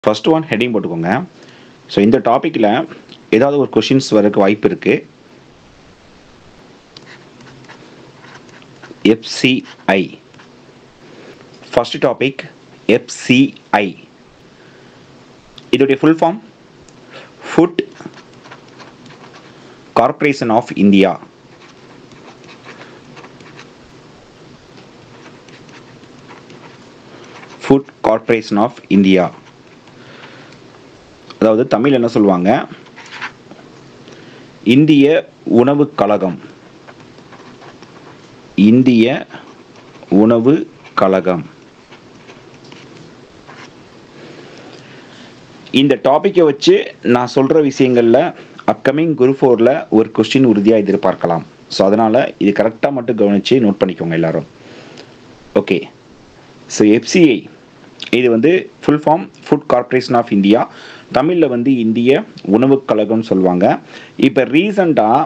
first one heading போட்டுக்கோங்க so இந்த டாப்பிக்கில் ஏதாவது ஒரு கொஷின்ஸ் வரக்கு வாய்ப்பு இருக்குது எஃப்சிஐ ஃபர்ஸ்ட் டாபிக் எஃப்சிஐ இதோடைய full form food corporation of India food corporation of India அதாவது தமிழ் என்ன சொல்லுவாங்க இந்திய உணவு கழகம் இந்திய உணவு கழகம் இந்த டாப்பிக்கை வச்சு நான் சொல்கிற விஷயங்களில் அப்கமிங் குரு ஃபோரில் ஒரு கொஸ்டின் உறுதியாக எதிர்பார்க்கலாம் ஸோ அதனால் இது கரெக்டாக மட்டும் கவனித்து நோட் பண்ணிக்கோங்க எல்லாரும் ஓகே ஸோ எஃப்சிஐ இது வந்து full form food corporation of India தமிழில் வந்து இந்திய உணவுக் கழகம்னு சொல்லுவாங்க இப்போ ரீசண்டாக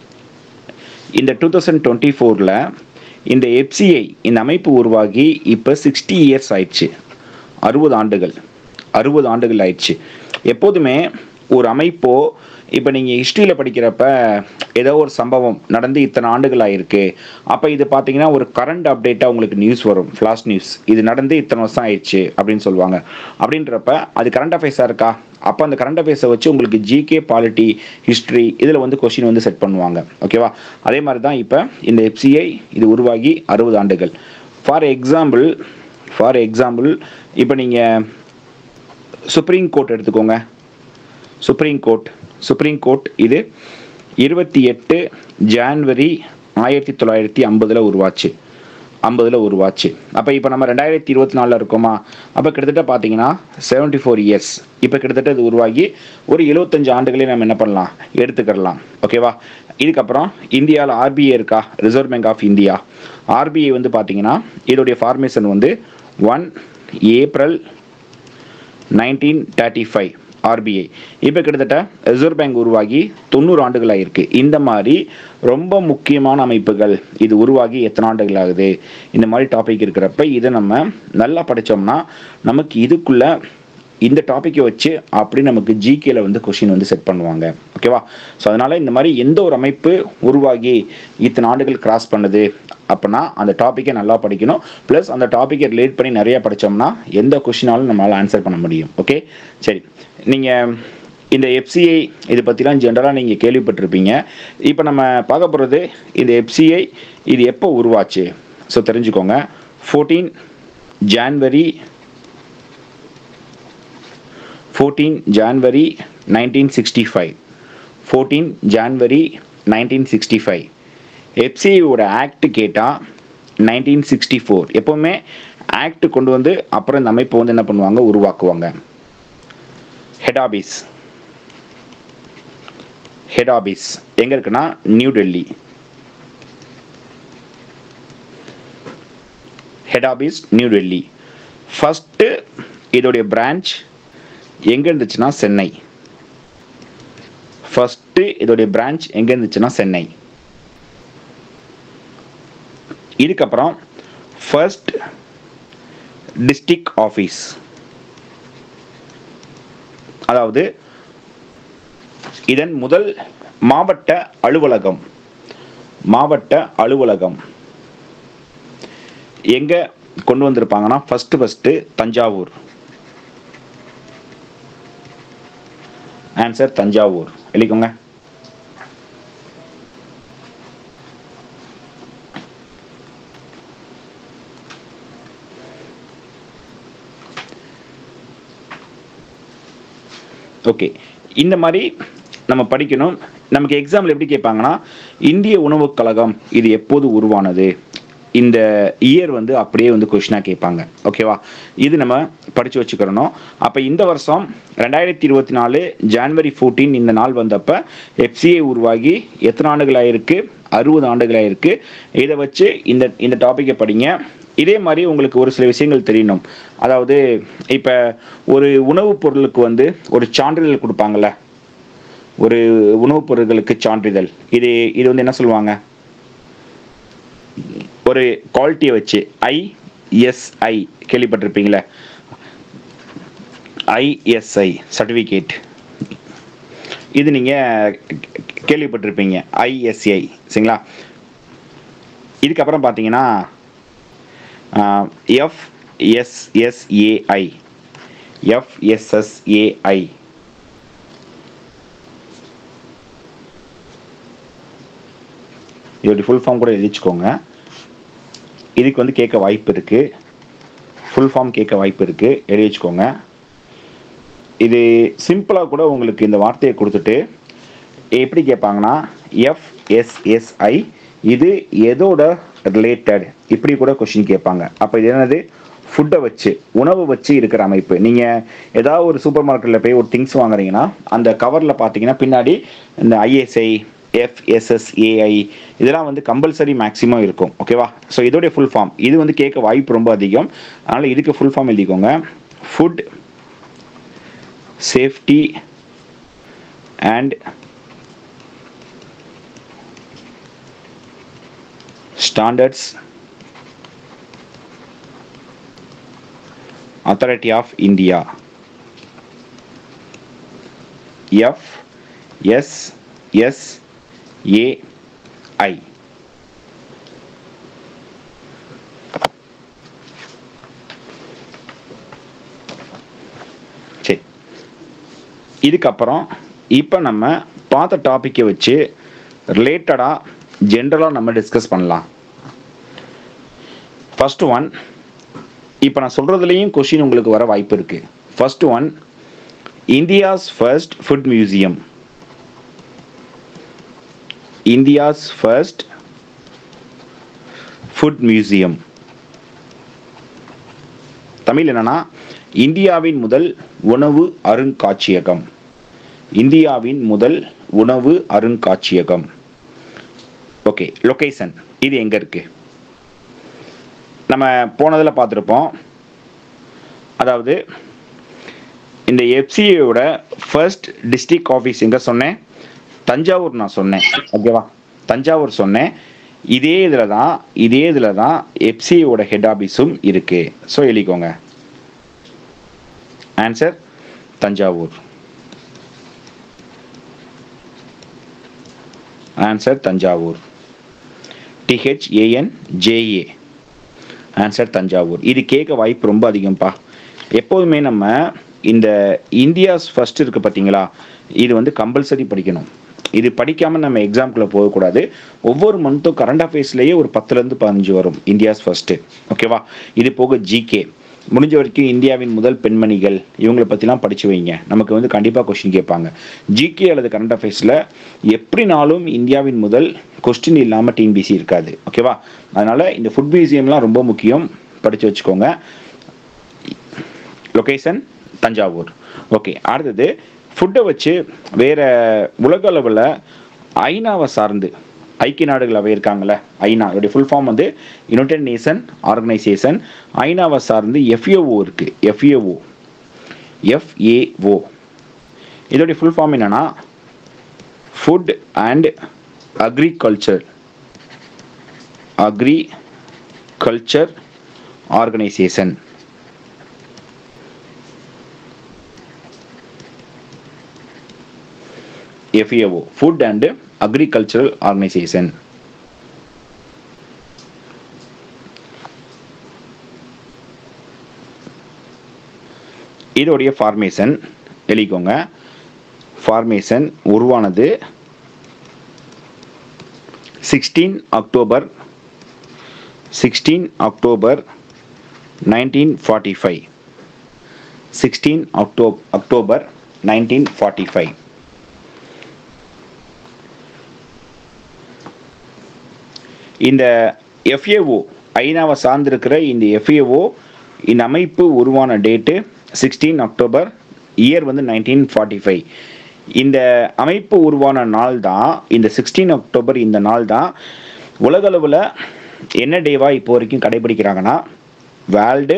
இந்த டூ தௌசண்ட் டுவெண்ட்டி ஃபோரில் இந்த எஃப்சிஐ இந்த அமைப்பு உருவாகி இப்போ சிக்ஸ்டி இயர்ஸ் ஆயிடுச்சு அறுபது ஆண்டுகள் அறுபது ஆண்டுகள் ஆயிடுச்சு எப்போதுமே ஒரு அமைப்போ இப்போ நீங்கள் ஹிஸ்ட்ரியில் படிக்கிறப்ப ஏதோ ஒரு சம்பவம் நடந்து இத்தனை ஆண்டுகள் ஆயிருக்கு அப்போ இது பார்த்தீங்கன்னா ஒரு கரண்ட் அப்டேட்டாக உங்களுக்கு நியூஸ் வரும் ஃப்ளாஷ் நியூஸ் இது நடந்து இத்தனை வருஷம் ஆயிடுச்சு அப்படின்னு சொல்லுவாங்க அப்படின்றப்ப அது கரண்ட் அஃபேர்ஸாக இருக்கா அப்போ அந்த கரண்ட் அஃபேர்ஸை வச்சு உங்களுக்கு ஜிகே பாலிட்டி ஹிஸ்ட்ரி இதில் வந்து கொஷின் வந்து செட் பண்ணுவாங்க ஓகேவா அதே மாதிரி தான் இப்போ இந்த எஃப்சிஐ இது உருவாகி அறுபது ஆண்டுகள் ஃபார் எக்ஸாம்பிள் ஃபார் எக்ஸாம்பிள் இப்போ நீங்கள் சுப்ரீம் கோர்ட் எடுத்துக்கோங்க சுப்ரீம் கோர்ட் சுப்ரீம் கோர்ட் இது இருபத்தி எட்டு ஜான்வரி ஆயிரத்தி தொள்ளாயிரத்தி ஐம்பதில் உருவாச்சு ஐம்பதில் உருவாச்சு அப்போ இப்போ நம்ம ரெண்டாயிரத்தி இருபத்தி நாலில் இருக்கோமா அப்போ கிட்டத்தட்ட பார்த்தீங்கன்னா செவன்டி ஃபோர் இயர்ஸ் இப்போ கிட்டத்தட்ட இது உருவாகி ஒரு எழுபத்தஞ்சு ஆண்டுகளே நம்ம என்ன பண்ணலாம் எடுத்துக்கிடலாம் ஓகேவா இதுக்கப்புறம் இந்தியாவில் ஆர்பிஐ இருக்கா reserve bank of India RBI வந்து பார்த்தீங்கன்னா இதோடைய ஃபார்மேஷன் வந்து one April nineteen thirty five RBI இப்போ கிட்டத்தட்ட ரிசர்வ் பேங்க் உருவாகி தொண்ணூறு ஆண்டுகள் ஆயிருக்கு இந்த மாதிரி ரொம்ப முக்கியமான அமைப்புகள் இது உருவாகி எத்தனை ஆண்டுகள் ஆகுது இந்த மாதிரி டாபிக் இருக்கிறப்ப இதை நம்ம நல்லா படித்தோம்னா நமக்கு இதுக்குள்ள இந்த டாப்பிக்கை வச்சு அப்படி நமக்கு ஜிகேல வந்து கொஷின் வந்து செட் பண்ணுவாங்க ஓகேவா ஸோ அதனால இந்த மாதிரி எந்த ஒரு அமைப்பு உருவாகி இத்தனை ஆண்டுகள் கிராஸ் பண்ணுது அப்படின்னா அந்த டாப்பிக்கை நல்லா படிக்கணும் ப்ளஸ் அந்த டாப்பிக்கை ரிலேட் பண்ணி நிறைய படித்தோம்னா எந்த கொஷினாலும் நம்மளால் ஆன்சர் பண்ண முடியும் ஓகே சரி நீங்கள் இந்த எஃப்சிஐ இது பற்றிலாம் ஜென்ரலாக நீங்கள் கேள்விப்பட்டிருப்பீங்க இப்போ நம்ம பார்க்க போகிறது இந்த எஃப்சிஐ இது எப்போ உருவாச்சு ஸோ தெரிஞ்சுக்கோங்க fourteen January fourteen January nineteen sixty five fourteen January nineteen sixty five எஃப்சிஐயோட ஆக்ட் கேட்டால் நைன்டீன் சிக்ஸ்டி ஃபோர் எப்போவுமே ஆக்ட் கொண்டு வந்து அப்புறம் இந்த அமைப்பை வந்து என்ன பண்ணுவாங்க உருவாக்குவாங்க ஹெட் ஆபீஸ் ஹெட் ஆபீஸ் எங்கே இருக்குன்னா new Delhi head office new Delhi first இதோடைய பிரான்ச் எங்கே இருந்துச்சுன்னா சென்னை ஃபஸ்ட்டு இதோடைய பிரான்ச் எங்கே இருந்துச்சுன்னா சென்னை இதுக்கப்புறம் ஃபர்ஸ்ட் டிஸ்ட்ரிக்ட் ஆஃபீஸ் அதாவது இதன் முதல் மாவட்ட அலுவலகம் மாவட்ட அலுவலகம் எங்க கொண்டு வந்திருப்பாங்கன்னா first first Thanjavur answer Thanjavur எழுதிக்கோங்க ஓகே இந்த மாதிரி நம்ம படிக்கணும் நமக்கு எக்ஸாம்பிள் எப்படி கேட்பாங்கன்னா இந்திய உணவுக் கழகம் இது எப்போது உருவானது இந்த இயர் வந்து அப்படியே வந்து கொஷினாக கேட்பாங்க ஓகேவா இது நம்ம படித்து வச்சுக்கிறணும் அப்போ இந்த வருஷம் ரெண்டாயிரத்தி இருபத்தி நாலு ஜான்வரி ஃபோர்டீன் இந்த நாள் வந்தப்போ எஃப்சிஐ உருவாகி எத்தனை ஆண்டுகள் ஆயிருக்கு அறுபது ஆண்டுகள் ஆயிருக்கு இதை வச்சு இந்த இந்த டாப்பிக்கை படிங்க இதே மாதிரி உங்களுக்கு ஒரு சில விஷயங்கள் தெரியணும் அதாவது இப்போ ஒரு உணவுப் பொருளுக்கு வந்து ஒரு சான்றிதழ் கொடுப்பாங்கல்ல ஒரு உணவுப் பொருட்களுக்கு சான்றிதழ் இது இது வந்து என்ன சொல்லுவாங்க ஒரு குவாலிட்டியை வச்சு ஐஎஸ்ஐ கேள்விப்பட்டிருப்பீங்களே ஐஎஸ்ஐ சர்டிஃபிகேட் இது நீங்கள் கேள்விப்பட்டிருப்பீங்க ஐஎஸ்ஐ சரிங்களா இதுக்கப்புறம் பார்த்தீங்கன்னா எஃப்எஸ்எஸ்ஏஐ எஃப்எஸ்எஸ்ஏஐ இதோட ஃபுல் ஃபார்ம் கூட எழுதி வச்சுக்கோங்க இதுக்கு வந்து கேட்க வாய்ப்பு இருக்குது ஃபுல் ஃபார்ம் கேட்க வாய்ப்பு இருக்குது எழுதி வச்சுக்கோங்க இது சிம்பிளாக கூட உங்களுக்கு இந்த வார்த்தையை கொடுத்துட்டு எப்படி கேட்பாங்கன்னா எஃப்எஸ்எஸ்ஐ இது எதோட ரிலேட்டட் இப்படி கூட கொஷின் கேட்பாங்க அப்போ இது என்னது ஃபுட்டை வச்சு உணவு வச்சு இருக்கிற அமைப்பு நீங்கள் ஏதாவது ஒரு சூப்பர் மார்க்கெட்டில் போய் ஒரு திங்ஸ் வாங்குறீங்கன்னா அந்த கவரில் பார்த்தீங்கன்னா பின்னாடி இந்த ஐஎஸ்ஐ எஃப்எஸ்எஸ்ஏஐ இதெல்லாம் வந்து கம்பல்சரி மேக்ஸிமம் இருக்கும் ஓகேவா ஸோ இதோடைய ஃபுல் ஃபார்ம் இது வந்து கேட்க வாய்ப்பு ரொம்ப அதிகம் அதனால் இதுக்கு ஃபுல் ஃபார்ம் எழுதிக்கோங்க food safety and standards authority of India F S S AI சரி இதுக்கப்புறம் இப்போ நம்ம பார்த்த டாப்பிக்கை வச்சு ரிலேட்டடாக ஜென்ரலாக நம்ம டிஸ்கஸ் பண்ணலாம் ஃபர்ஸ்ட் ஒன் இப்போ நான் சொல்கிறதுலேயும் கொஷின் உங்களுக்கு வர வாய்ப்பு இருக்குது first one India's first food museum India's first food museum Tamil என்னன்னா இந்தியாவின் முதல் உணவு அருங்காட்சியகம் இந்தியாவின் முதல் உணவு அருங்காட்சியகம் ஓகே லொகேஷன் இது எங்கே இருக்கு நம்ம போனதில் பார்த்துருப்போம் அதாவது இந்த எஃப்சிஏயோட ஃபர்ஸ்ட் டிஸ்ட்ரிக்ட் ஆஃபீஸ் எங்கே சொன்னேன் தஞ்சாவூர் நான் சொன்னேன் ஓகேவா தஞ்சாவூர் சொன்னேன் இதே இதில் தான் இதே இதில் தான் எஃப்சிஏவோட ஹெட் ஆஃபீஸும் இருக்கு ஸோ எழுதிக்கோங்க answer Thanjavur answer Thanjavur THAN JA answer Thanjavur இது கேட்க வாய்ப்பு ரொம்ப அதிகம்ப்பா எப்போதுமே நம்ம இந்த இந்தியாஸ் ஃபர்ஸ்ட் இருக்கு பார்த்தீங்களா இது வந்து கம்பல்சரி படிக்கணும் இது படிக்காமல் நம்ம எக்ஸாம்குள்ளே போகக்கூடாது ஒவ்வொரு மந்த்தும் கரண்ட் அஃபேர்ஸ்லேயே ஒரு பத்துலேருந்து பதினஞ்சு வரும் இந்தியாஸ் ஃபர்ஸ்ட்டு ஓகேவா இது போக ஜிகே முடிஞ்ச வரைக்கும் இந்தியாவின் முதல் பெண்மணிகள் இவங்களை பற்றிலாம் படித்து வைங்க நமக்கு வந்து கண்டிப்பாக கொஸ்டின் கேட்பாங்க ஜிகே அல்லது கரண்ட் அஃபேர்ஸில் எப்படினாலும் இந்தியாவின் முதல் கொஸ்டின் இல்லாமல் டிஎன்பிசி இருக்காது ஓகேவா அதனால் இந்த ஃபுட் மியூசியம்லாம் ரொம்ப முக்கியம் படித்து வச்சுக்கோங்க லொகேஷன் தஞ்சாவூர் ஓகே அடுத்தது ஃபுட்டை வச்சு வேற உலக அளவில் ஐநாவை சார்ந்து ஐக்கிய நாடுகள் அவை இருக்காங்கல்ல ஐநா இதோடைய ஃபுல் ஃபார்ம் வந்து யுனைடெட் நேஷன் ஆர்கனைசேஷன் ஐநாவை சார்ந்து எஃப்ஏஓ இருக்கு எஃப்ஏஓ எஃப்ஏஓ இதோடைய ஃபுல் ஃபார்ம் என்னன்னா food and agriculture agriculture organisation FAO Food and Agricultural Organization இதோடைய ஃபார்மேஷன் எழுதிக்கோங்க ஃபார்மேஷன் உருவானது sixteen October sixteen October nineteen forty five sixteen Octo October nineteen forty five இந்த FAO ஐநாவை சார்ந்திருக்கிற இந்த FAO இந்த அமைப்பு உருவான டேட்டு சிக்ஸ்டீன் அக்டோபர் இயர் வந்து நைன்டீன் ஃபார்ட்டி ஃபைவ் இந்த அமைப்பு உருவான நாள் தான் இந்த சிக்ஸ்டீன் அக்டோபர் இந்த நாள் தான் உலகளவில் என்ன டேவா இப்போ வரைக்கும் கடைபிடிக்கிறாங்கன்னா வேர்ல்டு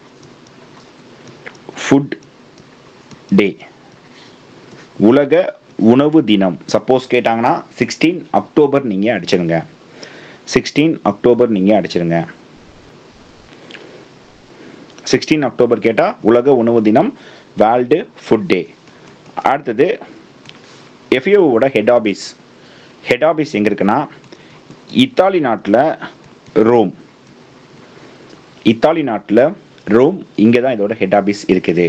ஃபுட் டே உலக உணவு தினம் சப்போஸ் கேட்டாங்கன்னா சிக்ஸ்டீன் அக்டோபர் நீங்கள் அடிச்சிருங்க சிக்ஸ்டீன் அக்டோபர் நீங்கள் அடிச்சிருங்க சிக்ஸ்டீன் அக்டோபர் கேட்டால் உலக உணவு தினம் வேர்ல்டு ஃபுட் டே அடுத்தது எஃப்ஏஓவோட ஹெட் ஆபீஸ் ஹெட் ஆபீஸ் எங்கே இருக்குன்னா இத்தாலி நாட்டில் ரோம் இத்தாலி நாட்டில் ரோம் இங்கே தான் இதோட ஹெட் ஆபீஸ் இருக்குது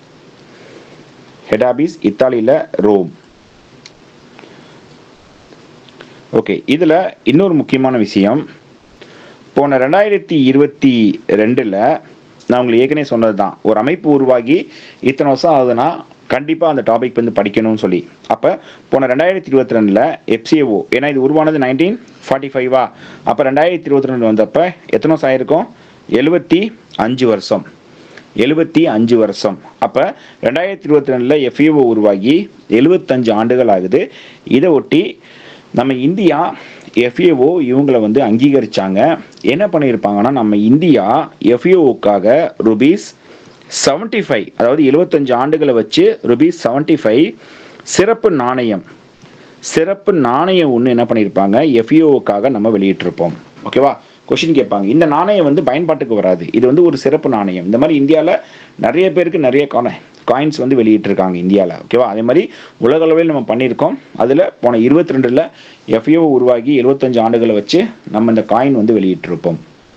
ஹெட் ஆபீஸ் இத்தாலியில் ரோம் ஓகே இதில் இன்னொரு முக்கியமான விஷயம் போன ரெண்டாயிரத்தி இருபத்தி ரெண்டில் நான் உங்களுக்கு ஏற்கனவே சொன்னது தான் ஒரு அமைப்பு உருவாகி இத்தனை வருஷம் ஆகுதுன்னா கண்டிப்பாக அந்த டாபிக் வந்து படிக்கணும்னு சொல்லி அப்போ போன ரெண்டாயிரத்தி இருபத்தி ரெண்டில் எஃப்சிஏஓ ஏன்னா இது உருவானது நைன்டீன் ஃபார்ட்டி ஃபைவா அப்போ ரெண்டாயிரத்தி இருபத்தி ரெண்டு வந்தப்போ எத்தனை வருஷம் ஆயிருக்கும் எழுபத்தி அஞ்சு வருஷம் எழுபத்தி அஞ்சு வருஷம் அப்போ ரெண்டாயிரத்தி இருபத்தி ரெண்டில் எஃப்இஓ உருவாகி எழுபத்தஞ்சு ஆண்டுகள் ஆகுது இதை ஒட்டி நம்ம இந்தியா எஃப்ஏஓ இவங்களை வந்து அங்கீகரிச்சாங்க என்ன பண்ணியிருப்பாங்கன்னா நம்ம இந்தியா எஃப்ஏஓக்காக ருபீஸ் செவன்ட்டி ஃபைவ் அதாவது எழுபத்தஞ்சு ஆண்டுகளை வச்சு ருபீஸ் செவன்ட்டி ஃபைவ் சிறப்பு நாணயம் சிறப்பு நாணயம் ஒன்று என்ன பண்ணியிருப்பாங்க எஃப்இஓக்காக நம்ம வெளியிட்டிருப்போம் ஓகேவா கொஷின் கேட்பாங்க இந்த நாணயம் வந்து பயன்பாட்டுக்கு வராது இது வந்து ஒரு சிறப்பு நாணயம் இந்த மாதிரி இந்தியாவில் நிறைய பேருக்கு நிறைய காயின்ஸ் வந்து வெளியிட்டிருக்காங்க இந்தியாவில் ஓகேவா அதே மாதிரி உலக அளவில் நம்ம பண்ணியிருக்கோம் அதில் போன இருபத்தி ரெண்டில் எஃப்ஏஓ உருவாகி எழுபத்தஞ்சு ஆண்டுகளை வச்சு நம்ம இந்த காயின் வந்து வெளியிட்டிருப்போம்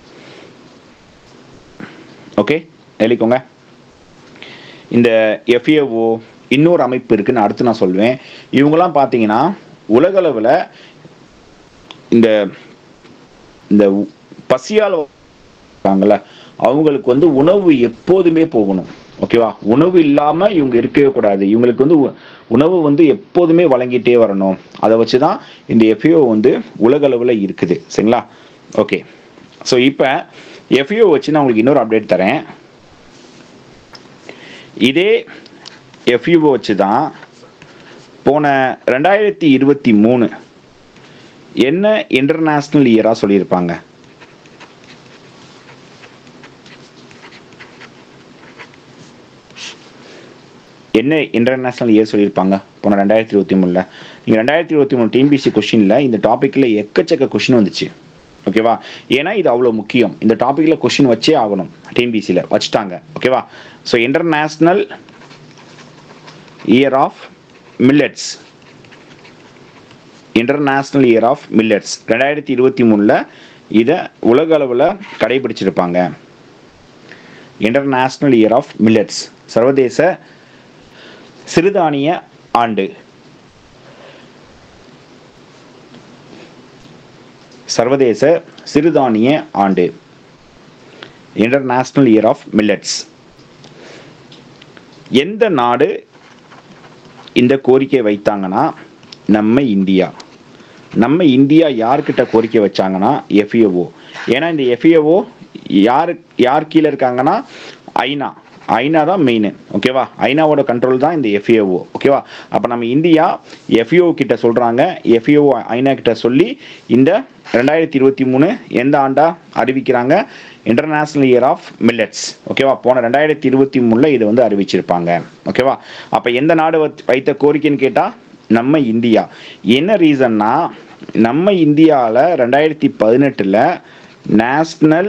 ஓகே எழுதிக்கோங்க இந்த எஃப்ஏஓ இன்னொரு அமைப்பு இருக்குன்னு அடுத்து நான் சொல்வேன் இவங்கெல்லாம் பார்த்தீங்கன்னா உலகளவில் இந்த இந்த உ- பசியால் இருக்காங்கல்ல அவங்களுக்கு வந்து உணவு எப்போதுமே போகணும் ஓகேவா உணவு இல்லாமல் இவங்க இருக்கவே கூடாது இவங்களுக்கு வந்து உ- உணவு வந்து எப்போதுமே வழங்கிட்டே வரணும் அதை வச்சு தான் இந்த எஃப்ஏஓ வந்து உலகளவில் இருக்குது சரிங்களா ஓகே ஸோ இப்போ எஃப்ஏஓ வச்சு நான் உங்களுக்கு இன்னொரு அப்டேட் தரேன் இதே எஃப்யூஓ வச்சு தான் போன ரெண்டாயிரத்தி இருபத்தி மூணு என்ன இன்டர்நேஷ்னல் இயராக சொல்லியிருப்பாங்க என்ன இன்டர்நேஷ்னல் இயர் சொல்லியிருப்பாங்க போன ரெண்டாயிரத்தி இருபத்தி மூணில் நீங்கள் ரெண்டாயிரத்தி இருபத்தி மூணு டிஎன்பிசி கொஷினில் இந்த டாப்பிக்கில் எக்கச்சக்க கொஷின் வந்துச்சு ஓகேவா ஏன்னா இது அவ்வளோ முக்கியம் இந்த டாப்பிக்கில் கொஷின் வச்சே ஆகணும் டிஎன்பிசியில் வச்சுட்டாங்க ஓகேவா so international year of millets international year of millets ரெண்டாயிரத்தி இருபத்தி மூணில் இதை உலக அளவில் கடைபிடிச்சிருப்பாங்க இன்டர்நேஷ்னல் இயர் ஆஃப் மில்லட்ஸ் சர்வதேச சிறுதானிய ஆண்டு சர்வதேச சிறுதானிய ஆண்டு இன்டர்நேஷ்னல் இயர் ஆஃப் மில்லட்ஸ் எந்த நாடு இந்த கோரிக்கை வைத்தாங்கன்னா நம்ம இந்தியா நம்ம இந்தியா யார்கிட்ட கோரிக்கை வச்சாங்கன்னா எஃப்ஏஓ ஏன்னா இந்த எஃப்ஏஓ யார் யார் கீழே இருக்காங்கன்னா ஐநா ஐநா தான் மெயின் ஓகேவா ஐநாவோட கண்ட்ரோல் தான் இந்த எஃப்ஏஓ ஓகேவா அப்போ நம்ம இந்தியா எஃப்ஏஓ கிட்ட சொல்கிறாங்க எஃப்ஏஓ ஐநா கிட்ட சொல்லி இந்த ரெண்டாயிரத்தி இருபத்தி மூணு எந்த ஆண்டா அறிவிக்கிறாங்க இன்டர்நேஷ்னல் இயர் ஆஃப் மில்லட்ஸ் ஓகேவா போன ரெண்டாயிரத்தி இருபத்தி மூணில் இதை வந்து அறிவிச்சிருப்பாங்க ஓகேவா அப்போ எந்த நாடு வச்- வைத்த கோரிக்கைன்னு கேட்டால் நம்ம இந்தியா என்ன ரீசன்னா நம்ம இந்தியாவில் ரெண்டாயிரத்தி பதினெட்டில் நேஷ்னல்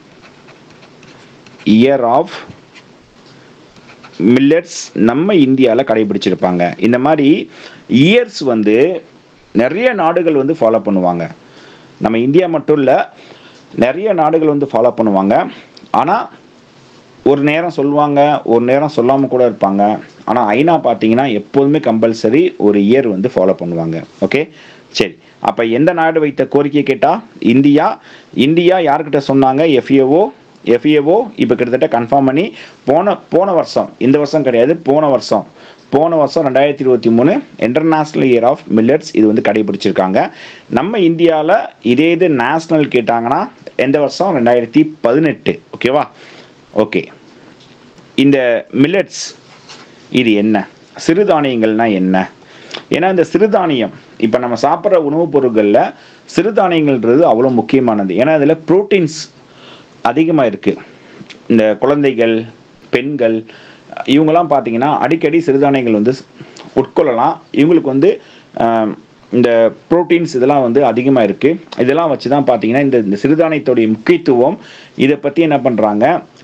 இயர் ஆஃப் மில்லட்ஸ் நம்ம இந்தியாவில் கடைபிடிச்சிருப்பாங்க இந்த மாதிரி இயர்ஸ் வந்து நிறைய நாடுகள் வந்து ஃபாலோ பண்ணுவாங்க நம்ம இந்தியா மட்டும் இல்லை நிறைய நாடுகள் வந்து ஃபாலோ பண்ணுவாங்க ஆனால் ஒரு நேரம் சொல்லுவாங்க ஒரு நேரம் சொல்லாமல் கூட இருப்பாங்க ஆனால் ஐநா பார்த்தீங்கன்னா எப்போதுமே கம்பல்சரி ஒரு இயர் வந்து ஃபாலோ பண்ணுவாங்க ஓகே சரி அப்போ எந்த நாடு வைத்த கோரிக்கை கேட்டால் இந்தியா இந்தியா யார்கிட்ட சொன்னாங்க எஃப்ஏஓ எஃப்ஏஓ இப்போ கிட்டத்தட்ட கன்ஃபார்ம் பண்ணி போன போன வருஷம் இந்த வருஷம் கிடையாது போன வருஷம் போன வருஷம் ரெண்டாயிரத்தி இருபத்தி மூணு இன்டர்நேஷ்னல் இயர் ஆஃப் மில்லட்ஸ் இது வந்து கடைபிடிச்சிருக்காங்க நம்ம இந்தியாவில் இதே இது நேஷ்னல் கேட்டாங்கன்னா எந்த வருஷம் ரெண்டாயிரத்தி பதினெட்டு ஓகேவா ஓகே இந்த மில்லட்ஸ் இது என்ன சிறுதானியங்கள்னா என்ன ஏன்னா இந்த சிறுதானியம் இப்போ நம்ம சாப்பிட்ற உணவுப் பொருட்களில் சிறுதானியங்கள்ன்றது அவ்வளோ முக்கியமானது ஏன்னா அதில் ப்ரோட்டீன்ஸ் அதிகமாக இருக்குது இந்த குழந்தைகள் பெண்கள் இவங்கெல்லாம் பார்த்தீங்கன்னா அடிக்கடி சிறுதானியங்கள் வந்து உட்கொள்ளலாம் இவங்களுக்கு வந்து ஆம், இந்த ப்ரோட்டீன்ஸ் இதெல்லாம் வந்து அதிகமாக இருக்குது இதெல்லாம் வச்சு தான் பார்த்தீங்கன்னா இந்த இந்த சிறுதானியத்துடைய முக்கியத்துவம் இதை பற்றி என்ன பண்ணுறாங்க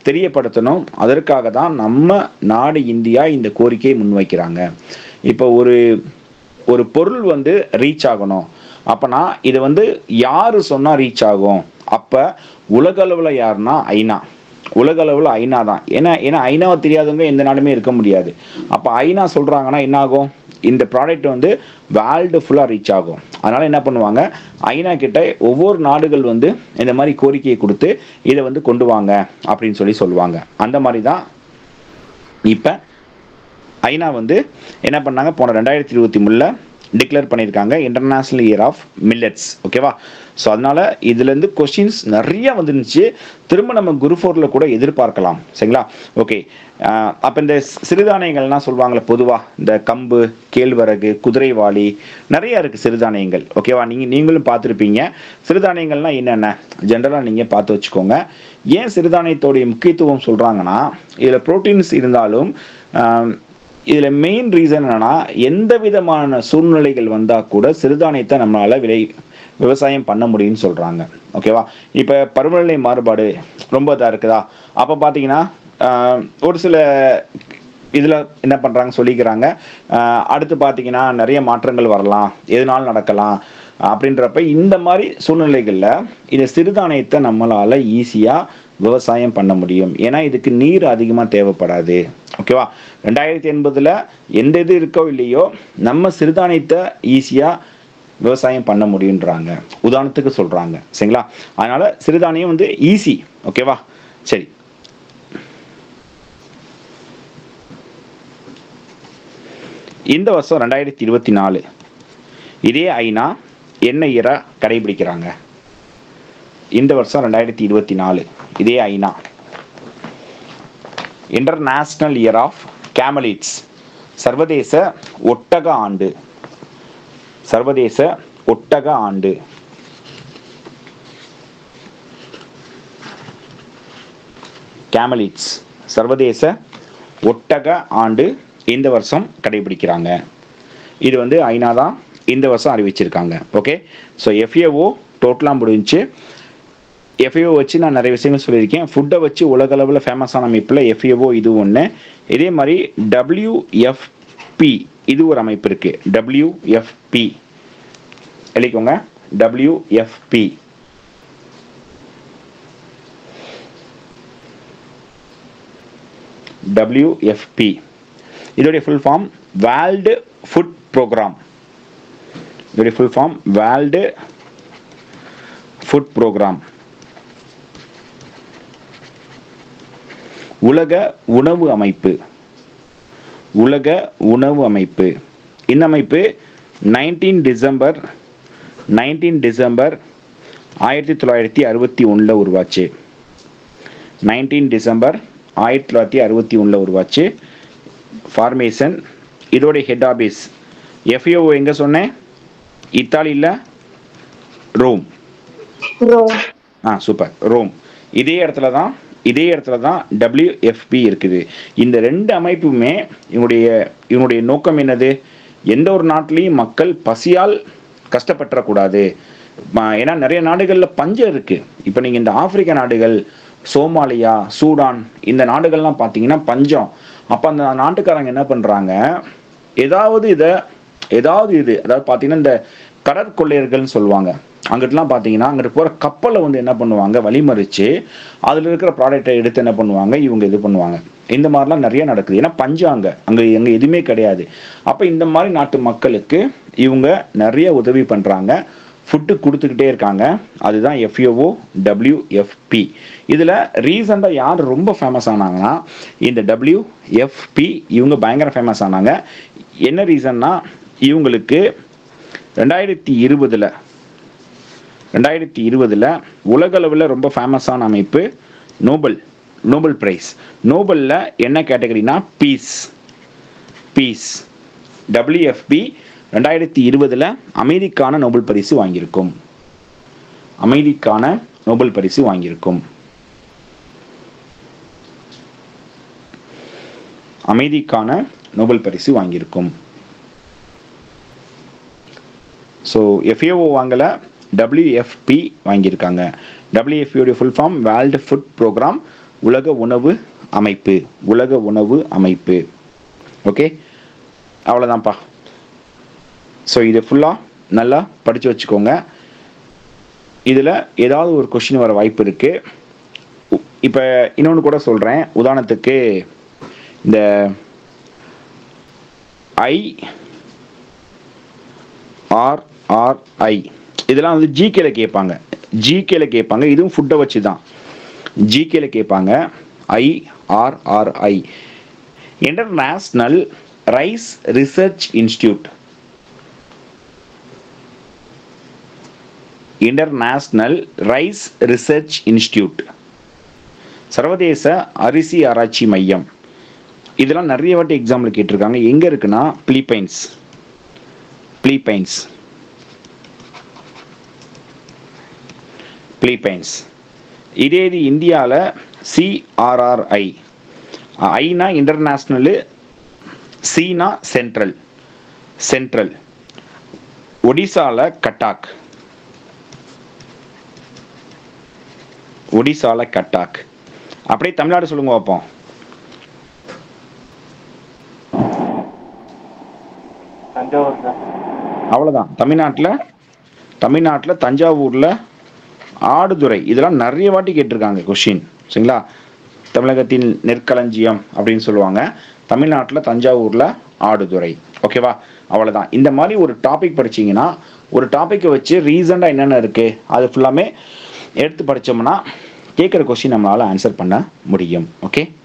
தெரியப்படுத்தணும் அதற்காக தான் நம்ம நாடு இந்தியா இந்த கோரிக்கையை முன்வைக்கிறாங்க இப்போ ஒரு ஒரு பொருள் வந்து ரீச் ஆகணும் அப்பனா இது வந்து யாரு சொன்னா ரீச் ஆகும் அப்ப உலக அளவுல யாருன்னா ஐநா உலக அளவுல ஐநா தான் ஏன்னா ஏன்னா ஐநாவை தெரியாதவங்க எந்த நாடுமே இருக்க முடியாது அப்ப ஐநா சொல்றாங்கன்னா என்ன ஆகும் இந்த ப்ராடக்ட் வந்து வேர்ல்டு ஃபுல்லாக ரீச் ஆகும் அதனால என்ன பண்ணுவாங்க ஐநா கிட்ட ஒவ்வொரு நாடுகள் வந்து இந்த மாதிரி கோரிக்கையை கொடுத்து இதை வந்து கொண்டு வாங்க அப்படின்னு சொல்லி சொல்லுவாங்க அந்த மாதிரி தான் இப்போ ஐநா வந்து என்ன பண்ணாங்க போன ரெண்டாயிரத்தி இருபத்தி மூணில் டிக்ளேர் பண்ணியிருக்காங்க இன்டர்நேஷ்னல் இயர் ஆஃப் மில்லட்ஸ் ஓகேவா ஸோ அதனால இதுலேருந்து கொஷின்ஸ் நிறைய வந்துருந்துச்சு திரும்ப நம்ம குரு ஃபோரில் கூட எதிர்பார்க்கலாம் சரிங்களா ஓகே அப்போ இந்த சிறுதானியங்கள்லாம் சொல்லுவாங்களே பொதுவாக இந்த கம்பு கேழ்வரகு குதிரைவாளி நிறைய இருக்குது சிறுதானியங்கள் ஓகேவா நீங்கள் நீங்களும் பார்த்துருப்பீங்க சிறுதானியங்கள்லாம் என்னென்ன ஜென்ரலாக நீங்கள் பார்த்து வச்சுக்கோங்க ஏன் சிறுதானியத்தோடைய முக்கியத்துவம் சொல்கிறாங்கன்னா இதில் ப்ரோட்டீன்ஸ் இருந்தாலும் ஆம், இதுல மெயின் ரீசன் என்னன்னா எந்த விதமான சூழ்நிலைகள் வந்தா கூட சிறுதானியத்தை நம்மளால விளை விவசாயம் பண்ண முடியும்னு சொல்றாங்க ஓகேவா இப்ப பருவநிலை மாறுபாடு ரொம்ப இதா இருக்குதா அப்ப பாத்தீங்கன்னா ஆஹ், ஒரு சில இதுல என்ன பண்றாங்க சொல்லிக்கிறாங்க ஆஹ், அடுத்து பாத்தீங்கன்னா நிறைய மாற்றங்கள் வரலாம் எதுனாலும் நடக்கலாம் அப்படின்றப்ப இந்த மாதிரி சூழ்நிலைகள்ல இந்த சிறுதானியத்தை நம்மளால ஈஸியா விவசாயம் பண்ண முடியும் ஏன்னா இதுக்கு நீர் அதிகமா தேவைப்படாது ஓகேவா ரெண்டாயிரத்தி எண்பதுல எந்த இது இருக்கோ இல்லையோ நம்ம சிறுதானியத்தை ஈஸியா விவசாயம் பண்ண முடியுன்றாங்க உதாரணத்துக்கு சொல்றாங்க சரிங்களா அதனால சிறுதானியம் வந்து ஈஸி ஓகேவா சரி இந்த வருஷம் ரெண்டாயிரத்தி இருபத்தி நாலு இதே ஐநா என்ன இயரா கடைபிடிக்கிறாங்க இந்த வருஷம் ரெண்டாயிரத்தி இருபத்தி நாலு இதே ஐநா இன்டர்நேஷ்னல் இயர் ஆஃப் கேமலிட்ஸ் சர்வதேச ஒட்டக ஆண்டு சர்வதேச ஒட்டக ஆண்டு கேமலிட்ஸ் சர்வதேச ஒட்டக ஆண்டு இந்த வருஷம் கடைபிடிக்கிறாங்க இது வந்து ஐநா தான் இந்த வருஷம் அறிவிச்சிருக்காங்க ஓகே ஸோ எஃப்ஏஓ டோட்டலாக முடிஞ்சு எஃப்ஏஓ வச்சு நான் நிறைய விஷயங்கள் சொல்லியிருக்கேன் ஃபுட்டை வச்சு உலக அளவில் ஃபேமஸான அமைப்பில் எஃப்ஏஓ இது ஒன்று இதே மாதிரி டபிள்யூஎஃப்பி இது ஒரு அமைப்பு இருக்கு டபிள்யூஎஃப்பி எழுதிக்கோங்க டபிள்யூஎஃப்பி டபிள்யூஎஃப்பி இதோடைய full form world food programme இதோடைய full form world food programme உலக உணவு அமைப்பு உலக உணவு அமைப்பு இந்த அமைப்பு நைன்டீன் டிசம்பர் நைன்டீன் டிசம்பர் ஆயிரத்தி தொள்ளாயிரத்தி அறுபத்தி ஒன்றில் உருவாச்சு நைன்டீன் டிசம்பர் ஆயிரத்தி தொள்ளாயிரத்தி அறுபத்தி ஒன்றில் உருவாச்சு ஃபார்மேஷன் இதோடைய ஹெட் ஆபீஸ் எஃப்ஏஓ எங்கே சொன்னேன் இத்தாலியில் ரோம் ரோம் ஆ சூப்பர் ரோம் இதே இடத்துல தான் இதே இடத்துல தான் WFP இருக்குது இந்த ரெண்டு அமைப்புமே இவனுடைய இவனுடைய நோக்கம் என்னது எந்த ஒரு நாட்டிலையும் மக்கள் பசியால் கஷ்டப்பட்டுறக்கூடாது ம- ஏன்னா நிறைய நாடுகளில் பஞ்சம் இருக்கு இப்போ நீங்கள் இந்த ஆப்பிரிக்க நாடுகள் சோமாலியா சூடான் இந்த நாடுகள்லாம் பார்த்தீங்கன்னா பஞ்சம் அப்போ அந்த நாட்டுக்காரங்க என்ன பண்ணுறாங்க ஏதாவது இதை ஏதாவது இது அதாவது பார்த்தீங்கன்னா இந்த கடற்கொள்ளையர்கள்னு சொல்லுவாங்க அங்கிட்டலாம் பார்த்தீங்கன்னா அங்கிட்டு போகிற கப்பலை வந்து என்ன பண்ணுவாங்க வழிமறிச்சு அதில் இருக்கிற ப்ராடக்டை எடுத்து என்ன பண்ணுவாங்க இவங்க இது பண்ணுவாங்க இந்த மாதிரிலாம் நிறைய நடக்குது ஏன்னா பஞ்சம் அங்கே அங்கே எங்கே எதுவுமே கிடையாது அப்போ இந்த மாதிரி நாட்டு மக்களுக்கு இவங்க நிறைய உதவி பண்ணுறாங்க ஃபுட்டு கொடுத்துக்கிட்டே இருக்காங்க அதுதான் எஃப்ஓஓ டபிள்யூஎஃப்பி இதில் ரீசெண்டாக யார் ரொம்ப ஃபேமஸ் ஆனாங்கன்னா இந்த டபிள்யூஎஃப்பி இவங்க பயங்கர ஃபேமஸ் ஆனாங்க என்ன ரீசன்னா இவங்களுக்கு ரெண்டாயிரத்தி இருபதில் ரெண்டாயிரத்தி இருபதில் உலகளவில் ரொம்ப ஃபேமஸான அமைப்பு நோபல் நோபல் பிரைஸ் நோபலில் என்ன கேட்டகரினா பீஸ் பீஸ் டபிள்யூஎஃப்பி ரெண்டாயிரத்தி இருபதில் அமைதிக்கான நோபல் பரிசு வாங்கியிருக்கும் அமைதிக்கான நோபல் பரிசு வாங்கியிருக்கும் அமைதிக்கான நோபல் பரிசு வாங்கியிருக்கும் ஸோ எஃப்ஏஓ வாங்கலை டபிள்யூஎஃப்பி வாங்கியிருக்காங்க டபிள்யூஎஃப்பியோடைய full form world food programme உலக உணவு அமைப்பு உலக உணவு அமைப்பு ஓகே அவ்வளோதான்ப்பா ஸோ இது ஃபுல்லாக நல்லா படித்து வச்சுக்கோங்க இதில் ஏதாவது ஒரு கொஷின் வர வாய்ப்பு இருக்குது இப்போ இன்னொன்று கூட சொல்கிறேன் உதாரணத்துக்கு இந்த ஐ ஆர் ஆர் ஐ இதெல்லாம் வந்து ஜிகேல கேட்பாங்க ஜிகேல கேட்பாங்க இதுவும் ஃபுட்டை வச்சு தான் ஜிகேல கேட்பாங்க I R R I international rice research institute international rice research institute சர்வதேச அரிசி ஆராய்ச்சி மையம் இதெல்லாம் நிறைய வாட்டி எக்ஸாம்பிள் கேட்டிருக்காங்க எங்கே இருக்குன்னா பிலிப்பைன்ஸ் பிலிப்பைன்ஸ் பிலிப்பைன்ஸ் இதே இது இந்தியாவில் சிஆர்ஆர்ஐ ஐனா இன்டர்நேஷ்னலு சீனா சென்ட்ரல் சென்ட்ரல் ஒடிசால கட்டாக் ஒடிசால கட்டாக் அப்படியே தமிழ்நாடு சொல்லுங்க பார்ப்போம் தஞ்சாவூர் சார் அவ்வளோதான் தமிழ்நாட்டில் தமிழ்நாட்டில் தஞ்சாவூரில் ஆடுதுறை இதெல்லாம் நிறைய வாட்டி கேட்டிருக்காங்க கொஷின் சரிங்களா தமிழகத்தின் நெற்களஞ்சியம் அப்படின்னு சொல்லுவாங்க தமிழ்நாட்டில் தஞ்சாவூரில் ஆடுதுறை ஓகேவா அவ்வளோதான் இந்த மாதிரி ஒரு டாபிக் படிச்சீங்கன்னா ஒரு டாப்பிக்கை வச்சு ரீசண்டாக என்னென்ன இருக்குது அது ஃபுல்லாமே எடுத்து படித்தோம்னா கேட்குற கொஸ்டின் நம்மளால் ஆன்சர் பண்ண முடியும் ஓகே